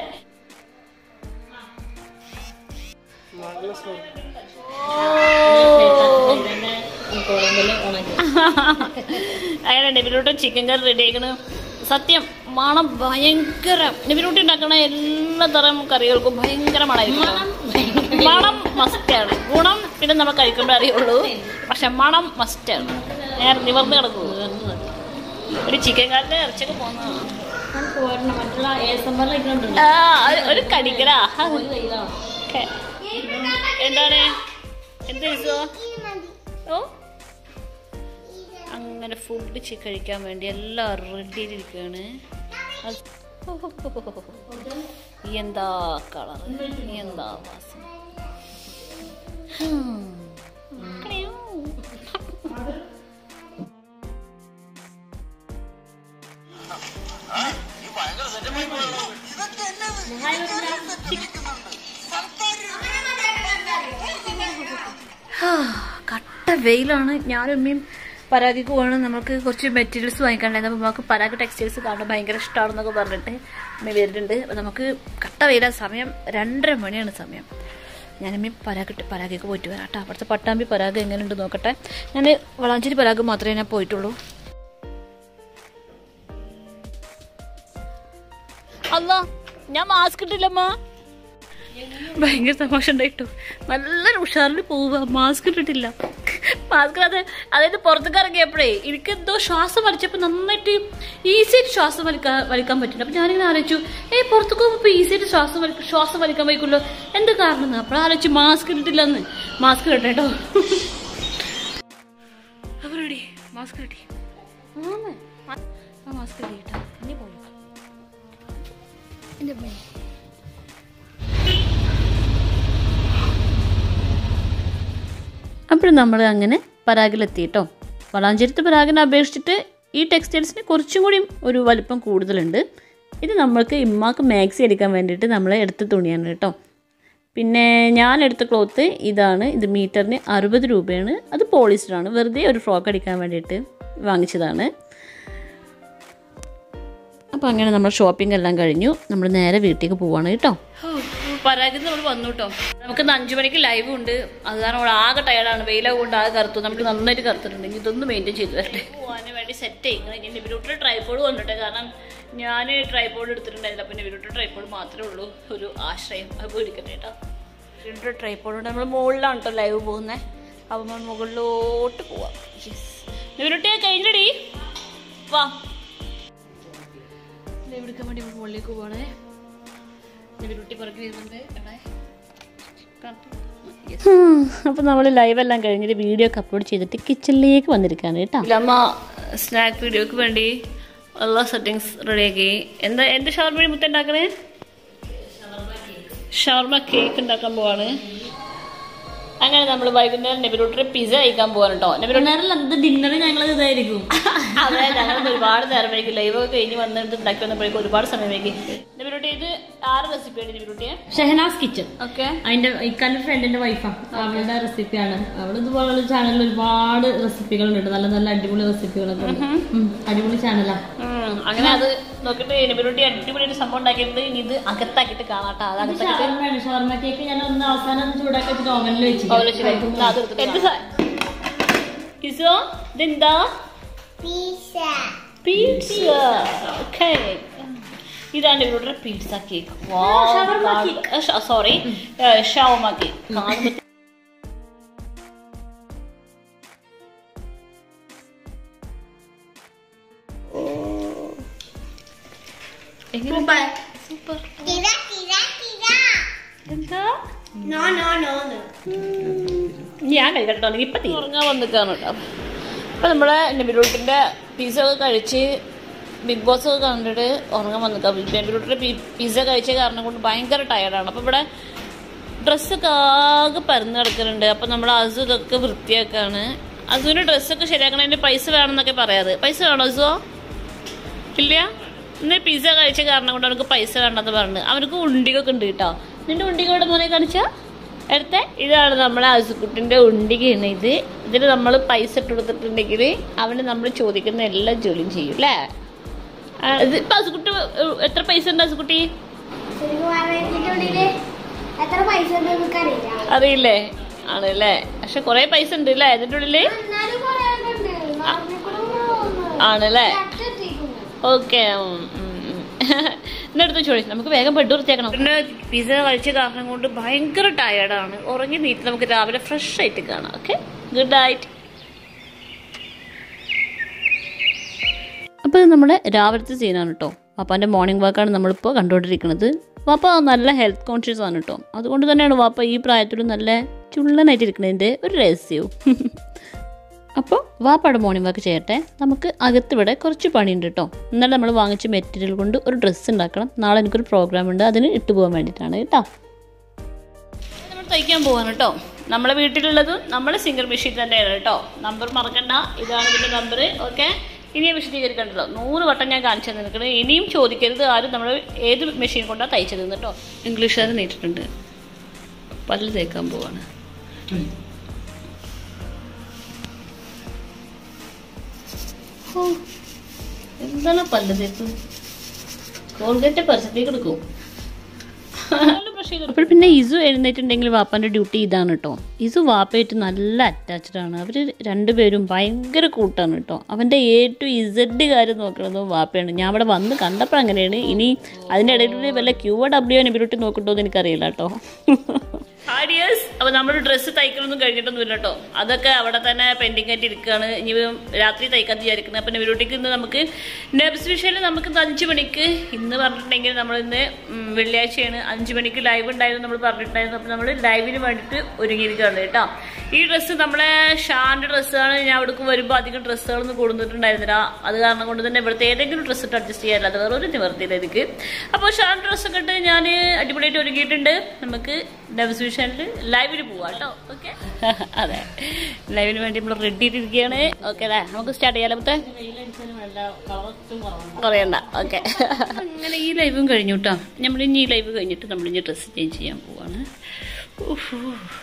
S1: അങ്ങനെ ഡെബിലൂട്ടും ചിക്കൻ കറി റെഡി ആക്കണ് സത്യം മണം ഭയങ്കര ഡെബിലൂട്ടി ഉണ്ടാക്കണ എല്ലാ തരം കറികൾക്കും ഭയങ്കര മണമായിരിക്കും മണം മസ്റ്റാണ് ഗുണം പിന്നെ നമ്മൾ കഴിക്കുമ്പോൾ അറിയുള്ളൂ പക്ഷെ മണം മസ്റ്റാണ് നേരെ നിവർന്ന് കിടക്കുന്നു ഒരു ചിക്കൻ കറിന്റെ ഇറച്ചൊക്കെ പോകുന്നതാണ്
S2: പോരണം മറ്റുള്ള ഏസമ്പറിലൊക്കെ ഉണ്ടല്ലോ
S1: ആ, ഒരു- ഒരു കടിക്കലാ
S2: ഒരു കയ്യിലാണ്
S1: ഓക്കേ. എന്താണ് എന്ത് ഇസോ? ഓ അങ്ങനെ ഫുഡ് ചി കഴിക്കാൻ വേണ്ടി എല്ലാം റെഡിയിലിരിക്കുകയാണ് അത് ഓ, ഹോ, ഹോ, ഹോ, ഹോ, ഹോ. എന്താ കളർ എന്താ വാസന ഹും. കണിയോ. ഹാ, കട്ട വെയിലാണ് ഞാനും ഉമ്മയും പരാഗിക്ക് പോകണം നമുക്ക് കുറച്ച് മെറ്റീരിയൽസ് വാങ്ങിക്കാണ്ടായിരുന്നു അപ്പോൾ നമുക്ക് പരാഗ് ടെക്സ്റ്റൈൽസ് കാണാൻ ഭയങ്കര ഇഷ്ടമാണെന്നൊക്കെ പറഞ്ഞിട്ട് ഉമ്മ വരുന്നുണ്ട് അപ്പോൾ നമുക്ക് കട്ട വെയിലാണ് സമയം രണ്ടര മണിയാണ് സമയം ഞാൻ ഉമ്മയും പരാഗ് പരാഗിക്ക് പോയിട്ട് വരാം കേട്ടോ അവിടുത്തെ പട്ടാമ്പി പരാഗ് എങ്ങനെയുണ്ട് നോക്കട്ടെ ഞാൻ വളാഞ്ചേരി പരാഗ് മാത്രമേ ഞാൻ പോയിട്ടുള്ളൂ അല്ല ഞാൻ മാസ്ക് ഇട്ടില്ലമ്മ ഭയങ്കര തമാശ ഉണ്ടായിട്ടു നല്ല ഉഷാറിൽ പോവുക മാസ്ക് ഇട്ടിട്ടില്ല മാസ്ക് അത് അതായത് പുറത്തേക്ക് ഇറങ്ങിയപ്പോഴേ എനിക്ക് എന്തോ ശ്വാസം വലിച്ചപ്പോൾ നന്നായിട്ട് ഈസി ആയിട്ട് ശ്വാസം വലിക്കാൻ വലിക്കാൻ പറ്റുന്നു അപ്പൊ ഞാനിങ്ങനെ ആലോചിച്ചു ഏയ് പുറത്തേക്ക് പോകുമ്പോൾ ഈസി ആയിട്ട് ശ്വാസം വലി ശ്വാസം വലിക്കാൻ വയ്ക്കുമല്ലോ എന്ത് കാരണം എന്ന് അപ്പോൾ ആലോചിച്ചു മാസ്ക് ഇട്ടിട്ടില്ല എന്ന് മാസ്ക് ഇട്ടേട്ടോ അപ്പൊ റെഡി മാസ്ക് കിട്ടി ആ മാസ്ക് കിട്ടി കേട്ടോ ഇനി പോയോ
S4: എന്റെ അമ്മേ.
S1: അപ്പോൾ നമ്മൾ അങ്ങനെ പരാഗിലെത്തി കേട്ടോ വളാഞ്ചേരത്ത് പരാഗിനെ അപേക്ഷിച്ചിട്ട് ഈ ടെക്സ്റ്റൈൽസിന് കുറച്ചും കൂടി ഒരു വലിപ്പം കൂടുതലുണ്ട് ഇത് നമ്മൾക്ക് ഇമ്മാക്ക് മാക്സി എടുക്കാൻ വേണ്ടിയിട്ട് നമ്മൾ എടുത്ത തുണിയാണ് കേട്ടോ പിന്നെ ഞാൻ എടുത്ത ക്ലോത്ത് ഇതാണ് ഇത് മീറ്ററിന് അറുപത് രൂപയാണ് അത് പോളിസ്റ്ററാണ് വെറുതെ ഒരു ഫ്രോക്ക് അടിക്കാൻ വേണ്ടിയിട്ട് വാങ്ങിച്ചതാണ് അപ്പോൾ അങ്ങനെ നമ്മൾ ഷോപ്പിംഗ് എല്ലാം കഴിഞ്ഞു നമ്മൾ നേരെ വീട്ടിലേക്ക് പോവാണ് കേട്ടോ പരാഗതി നമ്മൾ വന്നു കേട്ടോ നമുക്ക് ഇന്ന് അഞ്ചു മണിക്ക് ലൈവ് ഉണ്ട് അത് കാരണം അവിടെ ആകെ ടയർഡാണ് വെയില കൊണ്ട് ആകെ കറുത്തു നമുക്ക് നന്നായിട്ട് കറുത്തിട്ടുണ്ട് ഇനി ഇതൊന്ന് മെയിൻറ്റെയിൻ ചെയ്ത് വരട്ടെ പോകാൻ വേണ്ടി സെറ്റ് ചെയ്യുന്നത് ഇനി നിബിരൂട്ടിൽ ട്രൈപ്പോഡ് വന്നിട്ട് കാരണം ഞാൻ ട്രൈപ്പോഡ് എടുത്തിട്ടുണ്ടായില്ല അപ്പം നിബിരൂട്ടിൽ ട്രൈപ്പോഡ് മാത്രമേ ഉള്ളൂ ഒരു ആശ്രയം അത് പേടിക്കട്ടെ കേട്ടോ നിബിരൂട്ടിൽ ട്രൈപ്പോഡ് നമ്മൾ മുകളിലാണ് കേട്ടോ ലൈവ് പോകുന്നത് അപ്പം നമ്മൾ മുകളിലോട്ട് പോവാം യെസ് നിബിരൂട്ടിയെ കഴിഞ്ഞടി വാ ലൈവ് എടുക്കാൻ വേണ്ടി നമ്മൾ മുകളിലേക്ക് പോവാണേ നിബിരൂട്ടി പുറകെ വരുന്നുണ്ട് എവിടെ അപ്പോൾ നമ്മൾ ലൈവ് എല്ലാം കഴിഞ്ഞിട്ട് വീഡിയോ ഒക്കെ അപ്ലോഡ് ചെയ്തിട്ട് കിച്ചണിലേക്ക് വന്നിരിക്കുകയാണ് കേട്ടോ അമ്മ സ്നാക്ക് വീഡിയോക്ക് വേണ്ടി എല്ലാ സെറ്റിങ്സ് റെഡിയാക്കി എന്താ എന്ത് ഷവർമ മുത്ത ഉണ്ടാക്കണേ ഷവർമ കേക്ക് ഉണ്ടാക്കാൻ പോവാണ് അങ്ങനെ നമ്മൾ വൈകുന്നേരം നെബിലൂട്ടർ പിസ്സ കഴിക്കാൻ പോവാണ് കേട്ടോ നെബിലൂട്ടർ
S2: ഡിന്നർ ഞങ്ങൾ ഇതായിരിക്കും
S1: അതെ ഞങ്ങൾ ഒരുപാട് നേരം വൈകി ലൈവ് ഒക്കെ കഴിഞ്ഞ് വന്നിട്ട് ഉണ്ടാക്കി വന്നപ്പോഴേക്കും ഒരുപാട് സമയം വൈകി നെബിലൂട്ടി ഇത് ആറ് റെസിപ്പിയാണ് നെബിലൂട്ടിയെ
S2: ഷെഹനാസ് കിച്ചൺ
S1: ഓക്കെ
S2: അതിന്റെ ഇക്കാന്റെ ഫ്രണ്ടിന്റെ വൈഫാ അവളുടെ റെസിപ്പിയാണ് അവള് ഇതുപോലുള്ള ചാനലിൽ ഒരുപാട് റെസിപ്പികളുണ്ട് നല്ല നല്ല അടിപൊളി റെസിപ്പികളൊക്കെ ഉണ്ട് ഉം, അടിപൊളി ചാനലാ
S1: അങ്ങനെ അത് നോക്കിട്ട് നെബിലൂട്ടി അടിപൊളി ഒരു സംഭവം ഉണ്ടാക്കിയിട്ട് ഇനി ഇത് അകത്താക്കിയിട്ട് കാണാട്ടോ അത് അകത്താക്കിയിട്ട്
S2: ഷവർമ്മയാണ് ഷവർമ്മ കേക്ക് ഞാൻ ഒന്ന് അവസാനം ഒന്ന് ചൂടാക്കി വെച്ചിട്ട് ഓവനിൽ വെച്ചു
S1: അവല് വെച്ച് കഴിക്കും. എന്നാ അത് എടുത്തിട്ട് എന്ത് സാ- കിസോ ഇതെന്താ പീസ ഓക്കെ ഇതാണ് ഇവരുടെ pizza cake sorry shawarma cake കാണുമ്പോൾ സൂപ്പർ എന്താ
S4: No, no, no, no.
S1: ഞാൻ കഴിക്കട്ടോ അല്ലെങ്കിൽ ഇപ്പം തീ ഉറങ്ങാൻ വന്നിക്കാണ് കേട്ടോ അപ്പം നമ്മളെ നബിലൂട്ടിൻ്റെ പിസ്സ ഒക്കെ കഴിച്ച് ബിഗ് ബോസ് ഒക്കെ കണ്ടിട്ട് ഉറങ്ങാൻ വന്നിക്കാം നബിലൂട്ടിൻ്റെ പിസ്സ കഴിച്ച കാരണം കൊണ്ട് ഭയങ്കര ടയർഡാണ് അപ്പം ഇവിടെ ഡ്രസ്സൊക്കെ ആകെ പരന്ന് കിടക്കുന്നുണ്ട് അപ്പം നമ്മൾ അസു ഇതൊക്കെ വൃത്തിയാക്കാണ് അസുവിന് ഡ്രസ്സൊക്കെ ശരിയാക്കണതിൻ്റെ പൈസ വേണമെന്നൊക്കെ പറയാറ് പൈസ വേണോ അസുവോ ഇല്ല ഇന്ന് പിസ്സ കഴിച്ച കാരണം കൊണ്ട് അവനക്ക് പൈസ വേണ്ടെന്ന് പറഞ്ഞു അവനക്ക് ഉണ്ടികൊക്കെ ഉണ്ട് കേട്ടോ നിന്റെ ഉണ്ടിക ഇവിടെ മോനെ കാണിച്ചാ എടുത്തേ ഇതാണ് നമ്മളെ അസുക്കുട്ടിന്റെ ഉണ്ടികയാണ് ഇത് ഇതിന് നമ്മൾ പൈസ ഇട്ട് കൊടുത്തിട്ടുണ്ടെങ്കിൽ അവന് നമ്മൾ ചോദിക്കുന്ന എല്ലാ ജോലിയും ചെയ്യും അല്ലേ ആ, ഇത് ഇപ്പൊ അസുക്കുട്ടി എത്ര പൈസ ഉണ്ട് അസുക്കുട്ടി
S4: ശരിക്കും പറഞ്ഞാൽ ഇതിന്റെ ഉള്ളില് എത്ര പൈസ ഉണ്ട് നമുക്ക് അറിയില്ല
S1: അറിയില്ലേ ആണല്ലേ പക്ഷെ കൊറേ പൈസ ഉണ്ട് അല്ലേ ഇതിന്റെ ഉള്ളില്
S4: എന്നാലും കുറേ ഉണ്ട് നാട്ടിൽ കൂടെ പോകുന്നു.
S1: ആണല്ലേ
S4: ചത്ത എത്തിക്കുന്നു.
S1: ഓക്കെ എന്നെടുത്ത് ചോദി നമുക്ക് വേഗം ബെഡ് വൃത്തിയാക്കണം പിന്നെ പിസ്സ കഴിച്ച കാരണം കൊണ്ട് ഭയങ്കര ടയർഡാണ് ഉറങ്ങി നീറ്റ് നമുക്ക് രാവിലെ ഫ്രഷ് ആയിട്ട് കാണാം ഓക്കെ ഗുഡ് നൈറ്റ് അപ്പോൾ ഇത് നമ്മുടെ രാവിലത്തെ സീനാണ് കേട്ടോ വാപ്പാൻ്റെ മോർണിംഗ് വാക്കാണ് നമ്മളിപ്പോൾ കണ്ടുകൊണ്ടിരിക്കുന്നത് വാപ്പ നല്ല ഹെൽത്ത് കോൺഷ്യസ് ആണ് കേട്ടോ അതുകൊണ്ട് തന്നെയാണ് വാപ്പ ഈ പ്രായത്തിൽ നല്ല ചുള്ളനായിട്ട് ഇരിക്കുന്നതിൻ്റെ ഒരു രഹസ്യവും അപ്പോൾ വാപ്പാടെ മോർണിംഗ് വാക്ക് ചെയ്യട്ടെ നമുക്ക് അകത്തിവിടെ കുറച്ച് പണിയുണ്ട് കേട്ടോ ഇന്നലെ നമ്മൾ വാങ്ങിച്ച മെറ്റീരിയൽ കൊണ്ട് ഒരു ഡ്രസ്സ് ഉണ്ടാക്കണം നാളെ എനിക്കൊരു പ്രോഗ്രാം ഉണ്ട് അതിന് ഇട്ട് പോകാൻ വേണ്ടിയിട്ടാണ് കേട്ടോ നമ്മൾ തയ്ക്കാൻ പോവാണ് കേട്ടോ നമ്മളെ വീട്ടിലുള്ളത് നമ്മളെ സിംഗർ മെഷീൻ തന്നെയാണ് കേട്ടോ നമ്പർ മറക്കണ്ട ഇതാണ് ഇതിൻ്റെ നമ്പർ ഓക്കെ ഇനിയും വിശദീകരിക്കണ്ടല്ലോ നൂറ് വട്ടം ഞാൻ കാണിച്ചു നിൽക്കുന്നത് ഇനിയും ചോദിക്കരുത് ആരും നമ്മൾ ഏത് മെഷീൻ കൊണ്ടാണ് തയ്ച്ചത് കേട്ടോ ഇംഗ്ലീഷുകാർ നീട്ടിട്ടുണ്ട് പല്ല് തേക്കാൻ പോവാണ് ഓ, എന്താണ് പല്ല് തേപ്പ് കോൾഗേറ്റ് പരസ്യത്തേക്ക് എടുക്കും ബ്രഷ് വാഷ് ചെയ്ത് അപ്പോൾ പിന്നെ ഇസു എഴുന്നേറ്റുണ്ടെങ്കിൽ വാപ്പാൻ്റെ ഡ്യൂട്ടി ഇതാണ് കേട്ടോ ഇസു വാപ്പയായിട്ട് നല്ല അറ്റാച്ച്ഡ് ആണ് അവർ രണ്ടുപേരും ഭയങ്കര കൂട്ടാണ് കേട്ടോ അവൻ്റെ എ ടു ഇസഡ് കാര്യം നോക്കണതും വാപ്പയാണ് ഞാൻ അവിടെ വന്ന് കണ്ടപ്പോൾ അങ്ങനെയാണ് ഇനി അതിൻ്റെ ഇടയിൽ വല്ല ക്യൂ ഡബ്ല്യു ഇവരോട്ട് നോക്കണ്ടോ എന്ന് എനിക്കറിയില്ല കേട്ടോ ഹാഡിയേഴ്സ് അപ്പോൾ നമ്മൾ ഡ്രസ്സ് തയ്ക്കലൊന്നും കഴിഞ്ഞിട്ടൊന്നുമില്ല കേട്ടോ അതൊക്കെ അവിടെ തന്നെ പെൻഡിങ് ആയിട്ട് ഇരിക്കുകയാണ് ഇനി രാത്രി തയ്ക്കാൻ വിചാരിക്കുന്നത് അപ്പം ഇവരോട്ടേക്ക് ഇന്ന് നമുക്ക് നെബ്സ് വിഷയിൽ നമുക്ക് ഇന്ന് അഞ്ച് മണിക്ക് ഇന്ന് പറഞ്ഞിട്ടുണ്ടെങ്കിൽ നമ്മൾ ഇന്ന് ഉം, വെള്ളിയാഴ്ചയാണ് അഞ്ച് മണിക്ക് ലൈവ് ഉണ്ടായിരുന്നു നമ്മൾ പറഞ്ഞിട്ടുണ്ടായിരുന്നു അപ്പോൾ നമ്മൾ ലൈവിന് വേണ്ടിയിട്ട് ഒരുങ്ങിയിരിക്കുകയാണ് കേട്ടോ ഈ ഡ്രസ്സ് നമ്മളെ ഷാൻ്റെ ഡ്രസ്സാണ് ഞാൻ അവിടേക്ക് വരുമ്പോൾ അധികം ഡ്രസ്സുകളൊന്നും കൊടുത്തിട്ടുണ്ടായിരുന്നില്ല അത് കാരണം കൊണ്ട് തന്നെ ഇവിടുത്തെ ഏതെങ്കിലും ഡ്രസ്സ് ഇട്ട് അഡ്ജസ്റ്റ് ചെയ്യാറില്ല അത് വേറെ ഒരു നിവർത്തിയില്ല എനിക്ക് അപ്പോൾ ഷാൻ ഡ്രസ്സൊക്കെ ഇട്ട് ഞാൻ അടിപൊളിയായിട്ട് ഒരുങ്ങിയിട്ടുണ്ട് നമുക്ക് ഡബ്സ് വിഷനിൽ ലൈവിന് പോവാം കേട്ടോ ഓക്കെ അതെ ലൈവിന് വേണ്ടി നമ്മൾ റെഡി ആയിട്ടിരിക്കുകയാണ് ഓക്കെ അല്ലേ നമുക്ക് സ്റ്റാർട്ട് ചെയ്യാലോ മൊത്തം പറയണ്ട ഓക്കെ അങ്ങനെ ഈ ലൈവും കഴിഞ്ഞു കേട്ടോ നമ്മൾ ഇനി ഈ ലൈവ് കഴിഞ്ഞിട്ട് നമ്മൾ ഇനി ഡ്രസ്സ് ചേഞ്ച് ചെയ്യാൻ പോവാണ് ഉഫ്.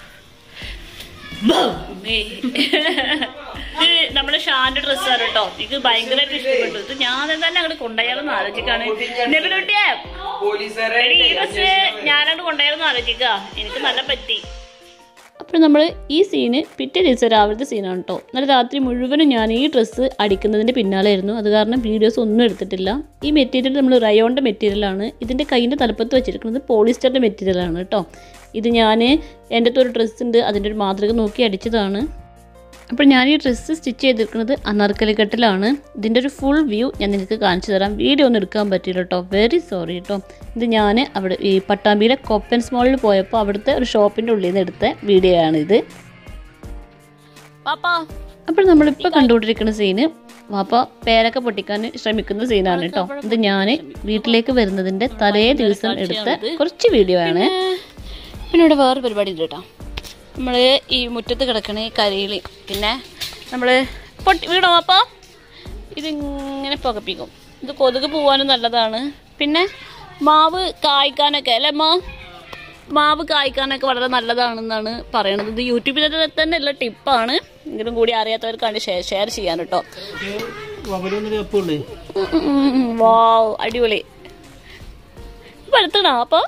S1: ബമ്മേ. ഇത് നമ്മുടെ ഷാന്റെ ഡ്രസ്സാണ് കേട്ടോ എനിക്ക് ഭയങ്കരമായിട്ട് ഇഷ്ടപ്പെട്ടു ഇത് ഞാൻ തന്നെ അങ്ങോട്ട് കൊണ്ടുപോയാലെന്ന് ആലോചിക്കാണ് നെബിലൊട്ടിയേ
S3: പോലീസുകാരെ
S1: എടി, ഈ ഡ്രസ്സ് ഞാനങ്ങോട്ട് കൊണ്ടുപോയാലെന്ന് ആലോചിക്കുക എനിക്ക് നല്ല പറ്റി അപ്പോൾ നമ്മൾ ഈ സീന് പിറ്റേ ദിവസം രാവിലത്തെ സീനാണ് കേട്ടോ ഇന്നലെ രാത്രി മുഴുവനും ഞാൻ ഈ ഡ്രസ്സ് അടിക്കുന്നതിൻ്റെ പിന്നാലെയായിരുന്നു അത് കാരണം വീഡിയോസ് ഒന്നും എടുത്തിട്ടില്ല ഈ മെറ്റീരിയൽ നമ്മൾ റയോണിൻ്റെ മെറ്റീരിയലാണ് ഇതിൻ്റെ കൈയിൻ്റെ തലപ്പത്ത് വെച്ചിരിക്കുന്നത് പോളിസ്റ്ററിൻ്റെ മെറ്റീരിയലാണ് കേട്ടോ ഇത് ഞാൻ എൻ്റെ അടുത്ത് ഒരു ഡ്രസ്സ് ഉണ്ട് അതിൻ്റെ ഒരു മാതൃക നോക്കി അടിച്ചതാണ് അപ്പോൾ ഞാൻ ഈ ഡ്രസ്സ് സ്റ്റിച്ച് ചെയ്തിരിക്കുന്നത് അനാർക്കലി കട്ടിലാണ് ഇതിൻ്റെ ഒരു ഫുൾ വ്യൂ ഞാൻ നിങ്ങൾക്ക് കാണിച്ചു തരാം വീഡിയോ ഒന്നും എടുക്കാൻ പറ്റില്ല കേട്ടോ വെരി സോറി കേട്ടോ ഇത് ഞാൻ അവിടെ ഈ പട്ടാമ്പിയിലെ കൊപ്പൻസ് മോളിൽ പോയപ്പോൾ അവിടുത്തെ ഒരു ഷോപ്പിൻ്റെ ഉള്ളിൽ നിന്ന് എടുത്ത വീഡിയോ ആണ് ഇത് പാപ്പാ അപ്പോൾ നമ്മളിപ്പോൾ കണ്ടുകൊണ്ടിരിക്കുന്ന സീന് വാപ്പ പേരൊക്കെ പൊട്ടിക്കാൻ ശ്രമിക്കുന്ന സീനാണ് കേട്ടോ ഇത് ഞാൻ വീട്ടിലേക്ക് വരുന്നതിൻ്റെ തലേ ദിവസം എടുത്ത കുറച്ച് വീഡിയോ ആണ് പിന്നെ ഇവിടെ വേറെ പരിപാടി ഉണ്ട് കേട്ടോ നമ്മൾ ഈ മുറ്റത്ത് കിടക്കണ ഈ കരയിൽ പിന്നെ നമ്മൾ പൊട്ടി വീടോ അപ്പോൾ ഇതിങ്ങനെ പുകപ്പിക്കും ഇത് കൊതുക് പോവാനും നല്ലതാണ് പിന്നെ മാവ് കായ്ക്കാനൊക്കെ അല്ലേ അമ്മ മാവ് കായ്ക്കാനൊക്കെ വളരെ നല്ലതാണെന്നാണ് പറയണത് ഇത് യൂട്യൂബിൽ തന്നെ ഉള്ള ടിപ്പാണ് എങ്കിലും കൂടി അറിയാത്തവർക്കാണ് ഷെയർ ചെയ്യാൻ കേട്ടോ
S6: വകലൊന്നൊരു കപ്പുള്ളേ
S1: വാവ് അടിപൊളി പഴുത്തണോ അപ്പൊ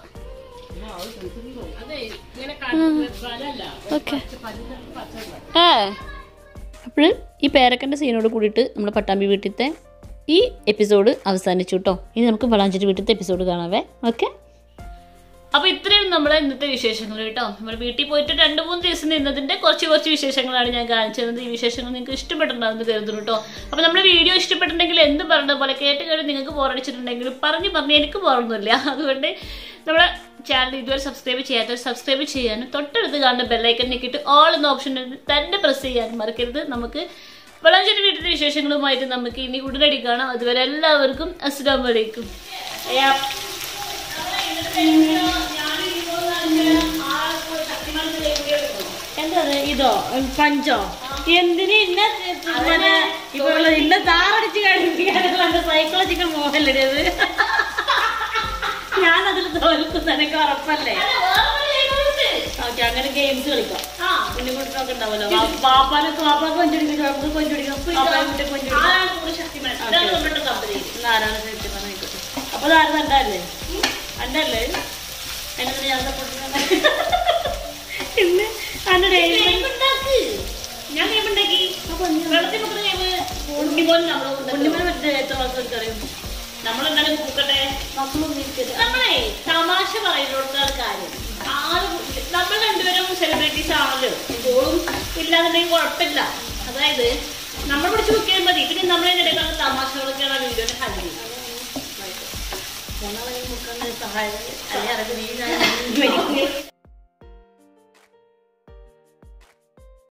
S1: ഓക്കെ ഏ അപ്പോൾ ഈ പേരക്കൻ്റെ സീനോട് കൂടിയിട്ട് നമ്മുടെ പട്ടാമ്പി വീട്ടിലത്തെ ഈ എപ്പിസോഡ് അവസാനിച്ചു കേട്ടോ ഇനി നമുക്ക് വളാഞ്ചേരി വീട്ടിലത്തെ എപ്പിസോഡ് കാണാവേ ഓക്കെ അപ്പൊ ഇത്രയും നമ്മളെ ഇന്നത്തെ വിശേഷങ്ങൾ കേട്ടോ നമ്മൾ വീട്ടിൽ പോയിട്ട് രണ്ട് മൂന്ന് ദിവസം നിന്നതിന്റെ കുറച്ച് കുറച്ച് വിശേഷങ്ങളാണ് ഞാൻ കാണിച്ചത് ഈ വിശേഷങ്ങൾ നിങ്ങൾക്ക് ഇഷ്ടപ്പെട്ടിട്ടുണ്ടാവുന്ന കരുതുന്നു കേട്ടോ അപ്പൊ നമ്മുടെ വീഡിയോ ഇഷ്ടപ്പെട്ടിട്ടുണ്ടെങ്കിൽ എന്ത് പറഞ്ഞ പോലെ കേട്ട് കേട്ട് നിങ്ങൾക്ക് ബോറടിച്ചിട്ടുണ്ടെങ്കിൽ പറഞ്ഞു പറഞ്ഞ് എനിക്ക് ബോറൊന്നുമില്ല അതുകൊണ്ട് നമ്മുടെ ചാനൽ ഇതുവരെ സബ്സ്ക്രൈബ് ചെയ്യാത്തവർ സബ്സ്ക്രൈബ് ചെയ്യാനും തൊട്ടടുത്ത് കാണുന്ന ബെല്ലൈക്കൻ നിൽക്കിയിട്ട് ഓൾ എന്ന ഓപ്ഷൻ തന്നെ പ്രസ് ചെയ്യാൻ മറക്കരുത് നമുക്ക് വളാഞ്ചേരി വീട്ടിലെ വിശേഷങ്ങളുമായിട്ട് നമുക്ക് ഇനി ഉടനടി കാണാം അതുവരെ എല്ലാവർക്കും അസ്സാം വലൈക്കും
S2: എന്താണ് ഇതോ പഞ്ചോ എന്തിന് ഇന്ന മറ്റേ ഇപ്പൊ ഇന്ന താറടിച്ച് കഴിപ്പിക്കാനുള്ള സൈക്കോളജിക്കൽ മോഹല്ലേ അത് ഞാൻ അതിൽ തോൽക്കും എനിക്ക് ഉറപ്പല്ലേ ഓക്കെ അങ്ങനെ ഗെയിംസ് കളിക്കാം പിന്നെ കുട്ടികളൊക്കെ ഉണ്ടാവല്ലോ പാപ്പാനൊക്കെ പാപ്പാ കൊഞ്ചടിക്കും നമുക്ക് കൊഞ്ചടിക്കും ആരാണ് സത്യം പറഞ്ഞിട്ട് അപ്പൊ ആരും തണ്ടല്ലേ അണ്ടല്ലേ എന്നിട്ട് ഞാൻ സപ്പോർട്ട് ഇന്ന് അന്റെ ഡെയിലി
S1: ഞാൻ ഗെയിം ഉണ്ടാക്കി വെള്ളത്തിൽ മുക്കുന്ന ഗെയിം ഉണ്ണിമോൻ നമ്മൾ
S2: ഉണ്ണിമനെ മറ്റേ എത്ര മാസം എനിക്കറിയും
S1: നമ്മളെന്തായാലും കൂക്കട്ടെ
S2: നമ്മളൊന്നും ഇരിക്കരുത്
S1: നമ്മളെ തമാശ പറയുന്നിടത്താണ് കാര്യം ആരും നമ്മൾ രണ്ടുപേരും സെലിബ്രിറ്റീസ് ആണല്ലോ ഗോളും ഇല്ലാന്നുണ്ടെങ്കിൽ കുഴപ്പമില്ല അതായത് നമ്മൾ പിടിച്ച് നോക്കിയാൽ മതി പിന്നെ നമ്മളതിൻ്റെ ഇടയിലുള്ള തമാശകളൊക്കെയാണ് ആ വീഡിയോയുടെ ഹൈലൈറ്റ്
S2: ഞങ്ങളെ മുക്കാൻ സഹായം അല്ലെങ്കിൽ അറിയാം നീ ഞാൻ